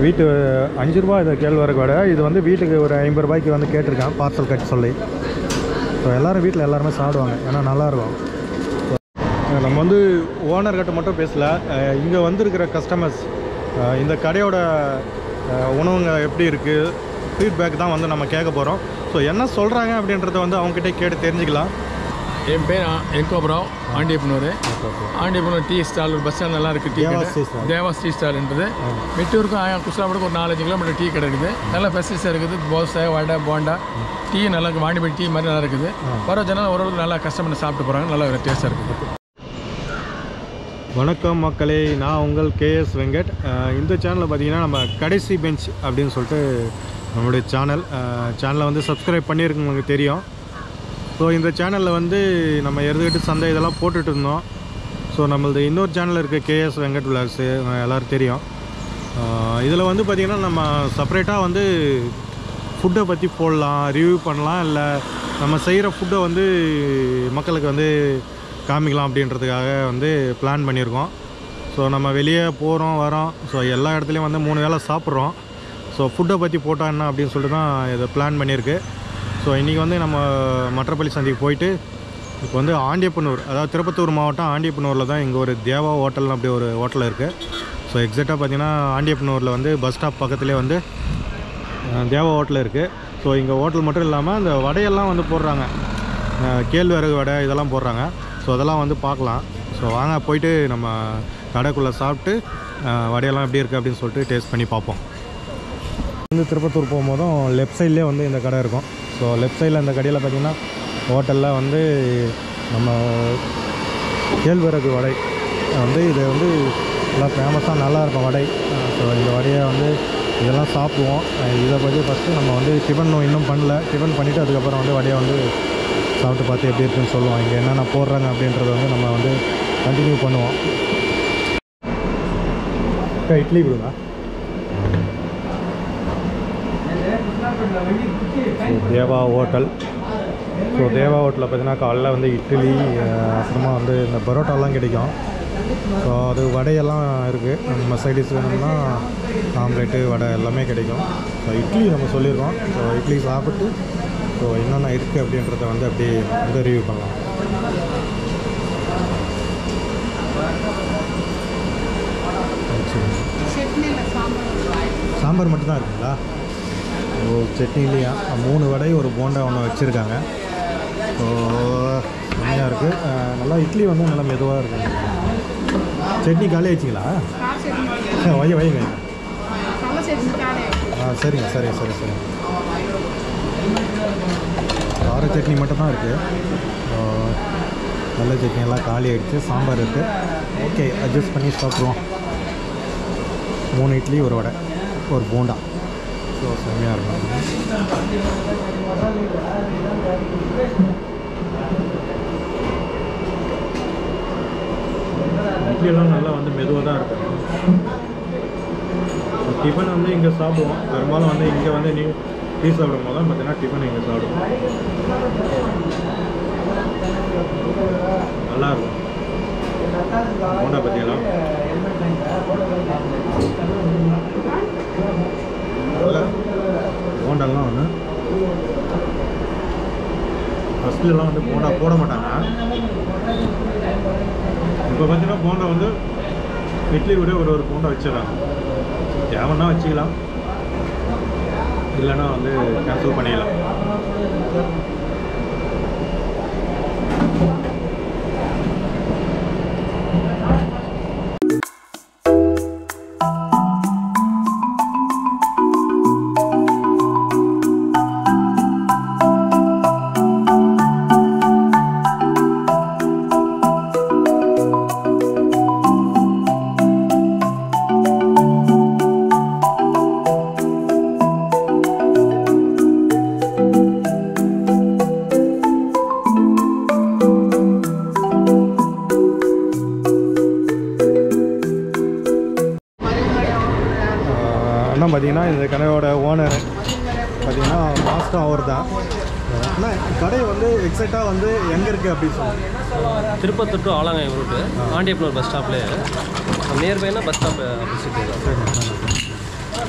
வீட்டு அஞ்சு ரூபா இது கேழ்வரகு வடை இது வந்து வீட்டுக்கு ஒரு ஐம்பது ரூபாய்க்கு வந்து கேட்டிருக்கேன் பார்சல் கட் சொல்லி ஸோ எல்லோரும் வீட்டில் எல்லாருமே சாப்பிடுவாங்க ஏன்னா நல்லாயிருக்கும் நம்ம வந்து ஓனர் கிட்ட மட்டும் பேசல இங்கே வந்திருக்கிற கஸ்டமர்ஸ் இந்த கடையோட அஹ், உணவுங்க எப்படி இருக்குது ஃபீட்பேக் தான் வந்து நம்ம கேட்க போகிறோம் ஸோ என்ன சொல்கிறாங்க அப்படின்றத வந்து அவங்ககிட்ட கேட்டு தெரிஞ்சுக்கலாம் என் பேர் என்கோபுரம் ஆண்டியப்பனூர் ஆண்டியப்பனூர் டீ ஸ்டால் ஒரு பஸ் ஸ்டாண்ட் நல்லா இருக்குது டீ தேவாஸ் டீ கடை ஸ்டால். தேவாஸ் டீ ஸ்டால்ன்றது மெட்டூருக்கும் ஆயா குஸ்லாபுரம் ஒரு நாலஞ்சு கிலோமீட்டர் டீ கடை இருக்குது நல்ல ஃபெசிலிட்டிஸாக இருக்குது தோசை வடை போண்டா டீ நல்லா இருக்குது வாண்டிபடி டீ மாதிரி நல்லா இருக்குது வர ஜனம் ஓரளவுக்கு நல்லா கஸ்டமர் சாப்பிட்டு போகிறாங்க நல்லா டேஸ்ட்டாக இருக்குது வணக்கம் மக்களே நான் உங்கள் கேஎஸ் வெங்கட் அஹ், இந்த சேனலில் பார்த்தீங்கன்னா நம்ம கடைசி பெஞ்ச் அப்படின்னு சொல்லிட்டு நம்மளுடைய சேனல் சேனலை வந்து சப்ஸ்கிரைப் பண்ணியிருக்கோம் உங்களுக்கு தெரியும் ஸோ இந்த சேனலில் வந்து நம்ம எருதுகட்டு சந்தை இதெல்லாம் போட்டுட்டு இருந்தோம் ஸோ நம்மளது இன்னொரு சேனல் இருக்குது கேஎஸ் வெங்கட் விலாக்ஸு எல்லோரும் தெரியும் இதில் வந்து பார்த்திங்கன்னா நம்ம செப்பரேட்டாக வந்து ஃபுட்டை பற்றி போடலாம் ரிவ்யூ பண்ணலாம் இல்லை நம்ம செய்கிற ஃபுட்டை வந்து மக்களுக்கு வந்து காமிக்கலாம் அப்படின்றதுக்காக வந்து பிளான் பண்ணியிருக்கோம் ஸோ நம்ம வெளியே போகிறோம் வரோம் ஸோ எல்லா இடத்துலையும் வந்து மூணு வேளை சாப்பிட்றோம் ஸோ ஃபுட்டை பற்றி போட்டால் என்ன அப்படின்னு சொல்லிட்டு தான் இதை பிளான் பண்ணியிருக்கு ஸோ இன்றைக்கி வந்து நம்ம மற்றப்பள்ளி சந்தைக்கு போயிட்டு இப்போ வந்து ஆண்டியப்பனூர் அதாவது திருப்பத்தூர் மாவட்டம் ஆண்டியப்பனூரில் தான் இங்கே ஒரு தேவா ஹோட்டல்னு அப்படி ஒரு ஹோட்டல் இருக்குது ஸோ எக்ஸாக்டாக பார்த்தீங்கன்னா ஆண்டியப்பனூரில் வந்து பஸ் ஸ்டாப் பக்கத்துலேயே வந்து அஹ், தேவா ஹோட்டல் இருக்குது ஸோ இங்கே ஹோட்டல் மட்டும் இல்லாமல் அந்த வடையெல்லாம் வந்து போடுறாங்க அஹ், கேழ்வரகு வடை இதெல்லாம் போடுறாங்க ஸோ அதெல்லாம் வந்து பார்க்கலாம் ஸோ வாங்க போயிட்டு நம்ம கடைக்குள்ளே சாப்பிட்டு அஹ், வடையெல்லாம் எப்படி இருக்குது அப்படின்னு சொல்லிட்டு டேஸ்ட் பண்ணி பார்ப்போம் வந்து திருப்பத்தூர் போகும்போதும் லெஃப்ட் சைட்லேயே வந்து இந்த கடை இருக்கும் ஸோ லெஃப்ட் சைடில் இந்த கடையில் பார்த்தீங்கன்னா ஹோட்டலில் வந்து நம்ம கேழ்வரகு வடை வந்து இது வந்து நல்லா ஃபேமஸாக நல்லாயிருக்கும் வடை ஸோ இந்த வடையை வந்து இதெல்லாம் சாப்பிடுவோம் அஹ் இதை பற்றி ஃபஸ்ட்டு நம்ம வந்து டிஃபன் இன்னும் பண்ணல டிஃபன் பண்ணிவிட்டு அதுக்கப்புறம் வந்து வடையை வந்து சாப்பிட்டு பார்த்து எப்படி இருக்குன்னு சொல்லுவோம் இங்கே என்னென்ன போடுறாங்க அப்படின்றத வந்து நம்ம வந்து கண்டினியூ பண்ணுவோம் அக்கா, இட்லி கொடுங்க so Deva hotel so Deva ஹோட்டலில் பார்த்தீங்கன்னா காலைல வந்து இட்லி அஹ், அப்புறமா வந்து இந்த பரோட்டாலாம் கிடைக்கும் ஸோ அது வடையெல்லாம் இருக்குது நம்ம சைடிஸ் வேணும்னா ஆம்லேட்டு வடை எல்லாமே கிடைக்கும் ஸோ இட்லி நம்ம சொல்லியிருக்கோம் ஸோ இட்லி சாப்பிட்டு ஸோ என்னென்ன இருக்குது அப்படின்றத வந்து அப்படியே வந்து ரிவ்யூ பண்ணலாம் சரி. சாம்பார் மட்டும்தான் இருக்குங்களா ஓ சட்னி இல்லையா மூணு வடை ஒரு போண்டா ஒன்று வச்சுருக்காங்க ஸோ செம்மையாக இருக்குது நல்லா இட்லி வந்து நல்லா மெதுவாக இருக்குங்க சட்னி காலி ஆயிடுச்சிங்களா வைய வைங்க ஆ சரிங்க சரி சரி சரி கார சட்னி மட்டும்தான் இருக்குது நல்ல சட்னி எல்லாம் காலி ஆயிடுச்சு சாம்பார் இருக்குது ஓகே அட்ஜஸ்ட் பண்ணி சாப்பிடுவோம் மூணு இட்லி ஒரு வடை ஒரு போண்டா ஸோ செம்மையாக இருக்கும் இட்லியெல்லாம் நல்லா வந்து மெதுவாக தான் இருக்கும் டிஃபன் வந்து இங்கே சாப்பிடுவோம் பெரும்பாலும் வந்து இங்கே வந்து நீ டீ சாப்பிடும் போது தான் பார்த்தீங்கன்னா டிஃபன் இங்கே சாப்பிடுவோம் நல்லா இருக்கும் போண்டா பற்றியெல்லாம் நல்ல போண்டாலாம் வந்து ஃபஸ்ட்லலாம் வந்து போண்டா போட மாட்டாங்க இப்போ பார்த்தீங்கன்னா போண்டா வந்து இட்லி விட ஒரு ஒரு போண்டா வச்சிடறாங்க தேவைன்னா வச்சுக்கலாம் இல்லைன்னா வந்து கேன்சல் பண்ணிடலாம் அண்ணன் பார்த்தீங்கன்னா இந்த கடையோட ஓனர் பார்த்தீங்கன்னா மாஸ்டர் அவர் தான் அண்ணா கடை வந்து எக்ஸாக்டாக வந்து எங்கே இருக்குது அப்படின்னு சொல்லுங்கள் Tirupattur to Alangayam route Andiyappanur bus ஸ்டாப்லேயே நியர்பைனா பஸ் ஸ்டாப் ஆப்போசிட்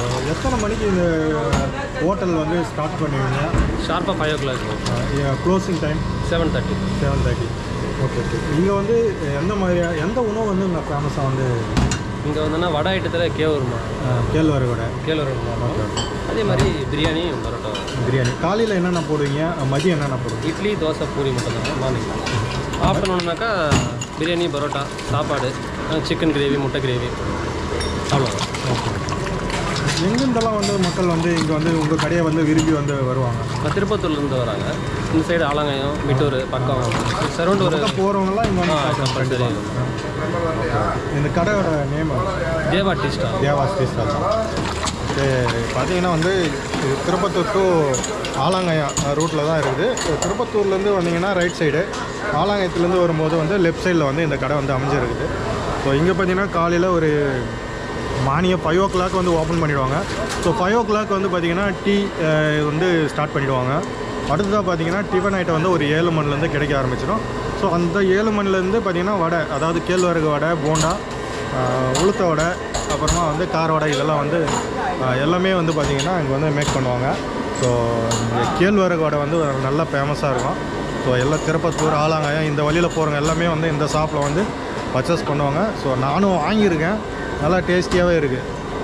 எத்தனை மணிக்கு இந்த ஹோட்டல் வந்து ஸ்டார்ட் பண்ணுவீங்க ஷார்ப்பாக five o'clock closing time seven thirty seven thirty okay okay இங்கே வந்து எந்த மாதிரியா எந்த உணவு வந்து இங்கே ஃபேமஸாக வந்து இங்கே வந்தோன்னா வடை ஐட்டத்தில் கேவருமா கேழ்வரகு வடை கேழ்வரகு அதே மாதிரி பிரியாணி பரோட்டா பிரியாணி காலையில் என்னென்ன போடுவீங்க மதியம் என்னென்ன போடுவீங்க இட்லி தோசை பூரி மட்டும் தான் மார்னிங் ஆஃப்டர்நூன்னாக்கா பிரியாணி பரோட்டா சாப்பாடு சிக்கன் கிரேவி முட்டை கிரேவி அவ்வளோதான் ஓகே எங்கேருந்தெல்லாம் வந்து மக்கள் வந்து இங்கே வந்து உங்கள் கடையை வந்து விரும்பி வந்து வருவாங்க இப்போ திருப்பத்தூர்லேருந்து வராங்க இந்த சைடு ஆலங்காயம் மிட்டூர் பக்கம் சரௌண்ட் ஒரு போகிறவங்கலாம் இங்கே வந்து ஆ, சாப்பிடுறாங்க. கம்பல்சரி இந்த கடையோட name Deva tea stall Deva ஸ்டேஸ் தான் சரி பார்த்தீங்கன்னா வந்து இது திருப்பத்தூர் டு ஆலாங்கயம் ரூட்டில் தான் இருக்குது இப்போ திருப்பத்தூர்லேருந்து வந்தீங்கன்னா ரைட் சைடு ஆலாங்கயத்துலேருந்து வரும்போது வந்து லெஃப்ட் சைடில் வந்து இந்த கடை வந்து அமைஞ்சிருக்குது ஸோ இங்கே பார்த்தீங்கன்னா காலையில் ஒரு மார்னிங் ஃபைவ் ஓ கிளாக் வந்து ஓப்பன் பண்ணிடுவாங்க ஸோ ஃபைவ் ஓ கிளாக் வந்து பார்த்தீங்கன்னா டீ வந்து ஸ்டார்ட் பண்ணிடுவாங்க அடுத்ததாக பார்த்தீங்கன்னா டிஃபன் ஐட்டம் வந்து ஒரு ஏழு மணிலேருந்து கிடைக்க ஆரம்பிச்சிடும் ஸோ அந்த ஏழு மணிலேருந்து பார்த்தீங்கன்னா வடை அதாவது கேழ்வரகு வடை போண்டா ஆஹ் உளுத்த வடை அப்புறமா வந்து கார வடை இதெல்லாம் வந்து ஆஹ் எல்லாமே வந்து பார்த்திங்கன்னா இங்கே வந்து மேக் பண்ணுவாங்க ஸோ இந்த கேழ்வரகு வடை வந்து ஒரு நல்ல ஃபேமஸாக இருக்கும் ஸோ எல்லாம் திருப்பத்தூர் ஆலாங்காயம் இந்த வழியில் போகிறவங்க எல்லாமே வந்து இந்த ஷாப்பில் வந்து பர்ச்சேஸ் பண்ணுவாங்க ஸோ நானும் வாங்கியிருக்கேன் நல்லா டேஸ்டியாகவே இருக்குது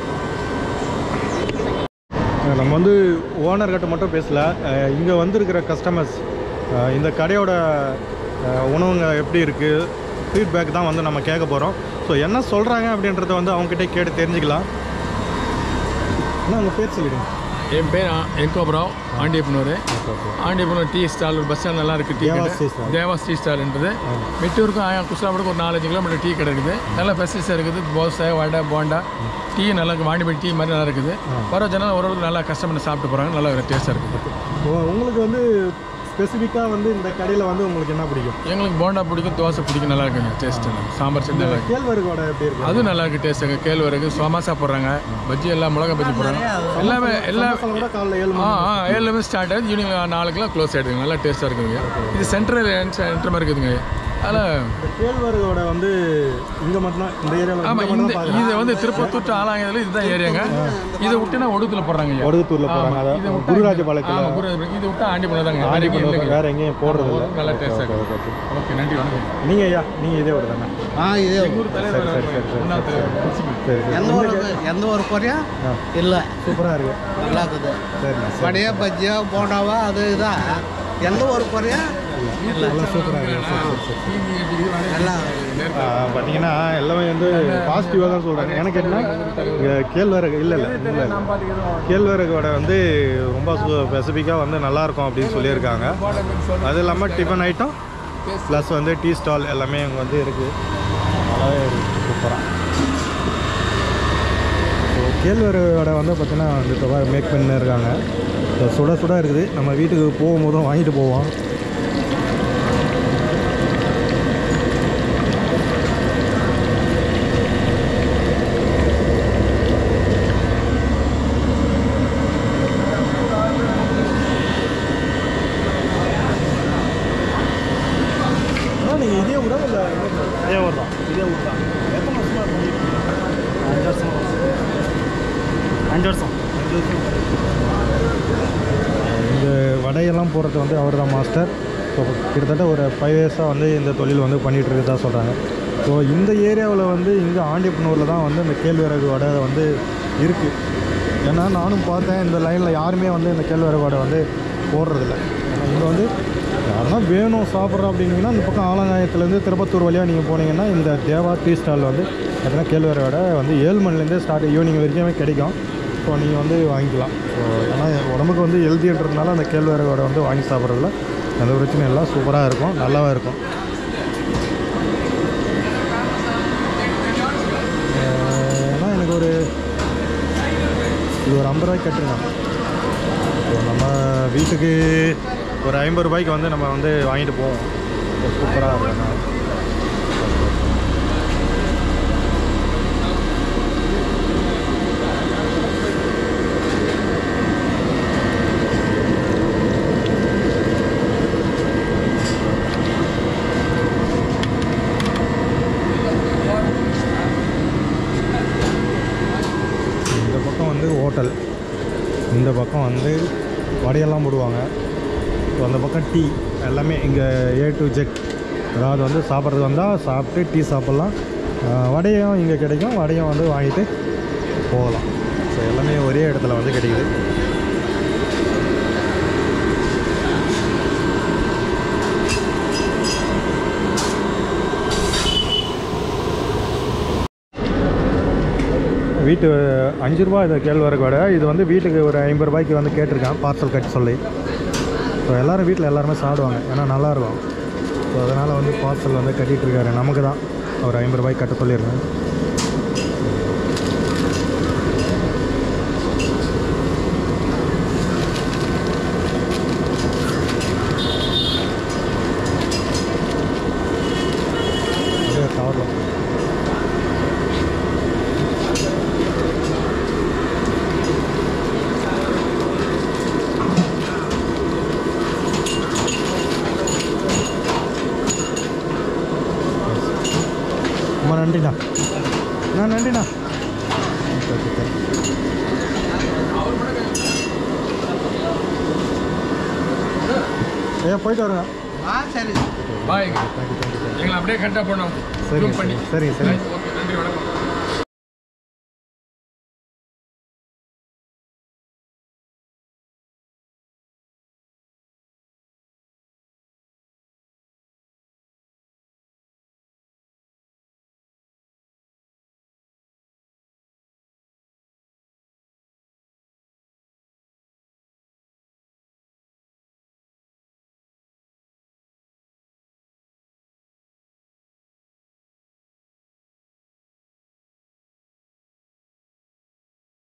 நம்ம வந்து ஓனர்கிட்ட மட்டும் பேசல இங்கே வந்திருக்கிற கஸ்டமர்ஸ் இந்த கடையோட அஹ், உணவுங்க எப்படி இருக்குது ஃபீட்பேக் தான் வந்து நம்ம கேட்க போகிறோம் ஸோ என்ன சொல்கிறாங்க அப்படின்றத வந்து அவங்ககிட்ட கேட்டு தெரிஞ்சுக்கலாம் ஆனால் உங்கள் பேர் சொல்லிடுங்க என் பேர் என்கோபுரம் ஆண்டியப்பனூர் ஆண்டியப்பனூர் டீ ஸ்டால் ஒரு பஸ் ஸ்டாண்ட் நல்லா இருக்குது டீ தேவாஸ் கடை டீ ஸ்டால். தேவாஸ் டீ ஸ்டால்ன்றது மெட்டூருக்கும் ஆயா குஸ்லாபுரம் ஒரு நாலஞ்சு கிலோமீட்டர் டீ கடை இருக்குது நல்லா ஃபெசிலிட்டிஸாக இருக்குது தோசை வடை போண்டா டீ நல்லா இருக்கு வாணிபடி டீ மாதிரி நல்லா இருக்குது வர ஜனம் ஓரளவுக்கு நல்லா கஸ்டமர் சாப்பிட்டு போகிறாங்க நல்லா டேஸ்ட்டாக இருக்குது உ- உங்களுக்கு வந்து ஸ்பெசிஃபிக்காக வந்து இந்த கடையில் வந்து உங்களுக்கு என்ன பிடிக்கும் எங்களுக்கு போண்டா பிடிக்கும் தோசை பிடிக்கும் நல்லா இருக்குங்க டேஸ்ட் சாம்பார் சட்னி நல்லா இருக்கு கேழ்வரகு வடை எப்படி இருக்கு அதுவும் நல்லா இருக்கு டேஸ்ட்டுங்க கேழ்வரகு சமோசா போடுறாங்க பஜ்ஜி எல்லாம் மிளகா பஜ்ஜி போடுறாங்க எல்லாமே எல்லா மசாலா கூட காலைல ஏழு ஆ மணி ஆ ஏழுலேருந்து ஸ்டார்ட் ஆகுது ஈவினிங் நாலுக்குலாம் க்ளோஸ் ஆகிடுதுங்க நல்லா டேஸ்ட்டாக இருக்குதுங்க இது சென்ட்ரல் என்ட்ரு மாதிரி இருக்குதுங்க அதில் இந்த கேழ்வரகு வடை வந்து இங்கே மட்டும்தான் இந்த ஏரியாவில் ஆமாம் இந்த இது வந்து திருப்பத்தூர் to ஆலாங்கத்தில் இதுதான் ஏரியாங்க இதை விட்டுனா ஒடுத்துல போடுறாங்க ஐயா ஒடுகுத்தூரில் போகிறாங்க இதை அதான் விட்டா குருராஜபாளையத்தில் ஆமாம் குரு இதை விட்டா ஆண்டி பண்ணதாங்க ஆடி பண்ணுறது வேற எங்கேயும் போடுறது இல்லை நல்லா டேஸ்ட்டாக இருக்கு ஓகே நன்றி வணக்கம் நீங்கள் ஐயா நீங்கள் இதே ஒரு தானே ஆ இதே எங்கள் ஊர் தலைவர் சரி, சரி, சரி. முன்னாள் தலைவர் சரி சரி எந்த ஒரு எந்த ஒரு குறையா ஆ இல்லை சூப்பராக இருக்கு நல்லா இருக்குது சரிண்ணா சரி வடையா பஜ்ஜியா போண்டாவா அது இதான் எந்த ஒரு குறையா நல்லா சூப்பராக இருக்கு சரி சரி சரி நல்லா ஆ, பார்த்தீங்கன்னா எல்லாமே வந்து பாசிட்டிவாக தான் சொல்கிறாங்க எனக்கு என்ன இங்க கேழ்வரகு இல்லை இல்லை இல்லை கேழ்வரகு வடை வந்து ரொம்ப ஸ்பெசிஃபிக்காக வந்து நல்லாயிருக்கும் அப்படின்னு சொல்லியிருக்காங்க அது இல்லாமல் டிஃபன் ஐட்டம் ப்ளஸ் வந்து டீ ஸ்டால் எல்லாமே அங்கே வந்து இருக்குது நல்லாவே இருக்குது சூப்பராக ஸோ கேழ்வரகு வடை வந்து பார்த்திங்கன்னா வந்து இப்போ மேக் பண்ணி இருக்காங்க ஸோ சுட சுட இருக்குது நம்ம வீட்டுக்கு போகும்போதும் வாங்கிட்டு போவோம் ஆனால் நீங்கள் இதே ஊரா இல்லை இதே ஊர் தான் இதே ஊர் தான் எத்தனை வருஷமாக பண்ணிட்டு அஞ்சு வருஷம் அஞ்சு வருஷம் அஞ்சு வருஷம் இந்த வடையெல்லாம் போடுறது வந்து அவர் தான் மாஸ்டர் ஸோ கிட்டத்தட்ட ஒரு ஃபைவ் இயர்ஸாக வந்து இந்த தொழில் வந்து பண்ணிகிட்டு இருக்கதா சொல்கிறாங்க ஸோ இந்த ஏரியாவில் வந்து இங்கே ஆண்டியப்பனூரில் தான் வந்து இந்த கேழ்வரகு வடை வந்து இருக்குது ஏன்னா நானும் பார்த்தேன் இந்த லைனில் யாருமே வந்து இந்த கேழ்வரகு வடை வந்து போடுறதில்ல ஏன்னா இங்கே வந்து யாருன்னா வேணும் சாப்பிட்றோம் அப்படின்னீங்கன்னா இந்த பக்கம் ஆலங்காயத்துலேருந்து திருப்பத்தூர் வழியாக நீங்கள் போனீங்கன்னா இந்த தேவா டீ ஸ்டால் வந்து பார்த்தீங்கன்னா கேழ்வரகு வடை வந்து ஏழு மணிலேருந்தே ஸ்டார்ட் ஈவினிங் வரைக்குமே கிடைக்கும் ஸோ நீங்கள் வந்து வாங்கிக்கலாம் ஸோ ஏன்னா உடம்புக்கு வந்து ஹெல்த்தின்றதுனால அந்த கேழ்வரகு வடை வந்து வாங்கி சாப்பிட்றதுல எந்த பிரச்சனையும் இல்லை சூப்பராக இருக்கும் நல்லாவே இருக்கும் அஹ் ஏன்னா எனக்கு ஒரு இது ஒரு ஐம்பது ரூபாய்க்கு கட்டுருங்க ஸோ நம்ம வீட்டுக்கு ஒரு ஐம்பது ரூபாய்க்கு வந்து நம்ம வந்து வாங்கிட்டு போவோம் சூப்பராக இருக்கும் இந்த பக்கம் வந்து ஹோட்டல் இந்த பக்கம் வந்து வடையெல்லாம் போடுவாங்க ஸோ அந்த பக்கம் டீ எல்லாமே இங்கே ஏ டு ஜெட் அதாவது வந்து சாப்பிட்றது வந்தால் சாப்பிட்டு டீ சாப்பிட்லாம் ஆஹ் வடையும் இங்கே கிடைக்கும் வடையும் வந்து வாங்கிட்டு போகலாம் ஸோ எல்லாமே ஒரே இடத்துல வந்து கிடைக்குது வீட்டு அஞ்சு ரூபா இது கேழ்வரகு வடை இது வந்து வீட்டுக்கு ஒரு ஐம்பது ரூபாய்க்கு வந்து கேட்டிருக்கேன் பார்சல் கட்டி சொல்லி ஸோ எல்லோரும் வீட்டில் எல்லாருமே சாப்பிடுவாங்க ஏன்னா நல்லாயிருக்கும் ஸோ அதனால் வந்து பார்சல் வந்து கட்டிகிட்டு இருக்காரு நமக்கு தான் ஒரு ஐம்பது ரூபாய்க்கு கட்ட சொல்லியிருக்கேன் அப்படியே கவரில் ரொம்ப நன்றிண்ணா அண்ணா நன்றிண்ணா ஓகே ஓகே தேங்க்ஸ். ஐயா போயிட்டு வருங்க ஆ சரி பாய் தேங்க்யூ தேங்க்யூ தேங்க்யூ எங்களை அப்படியே கரெக்டாக போனோம் சரிங்க பண்ணி சரிங்க சரிங்க ஓகே நன்றி வணக்கம்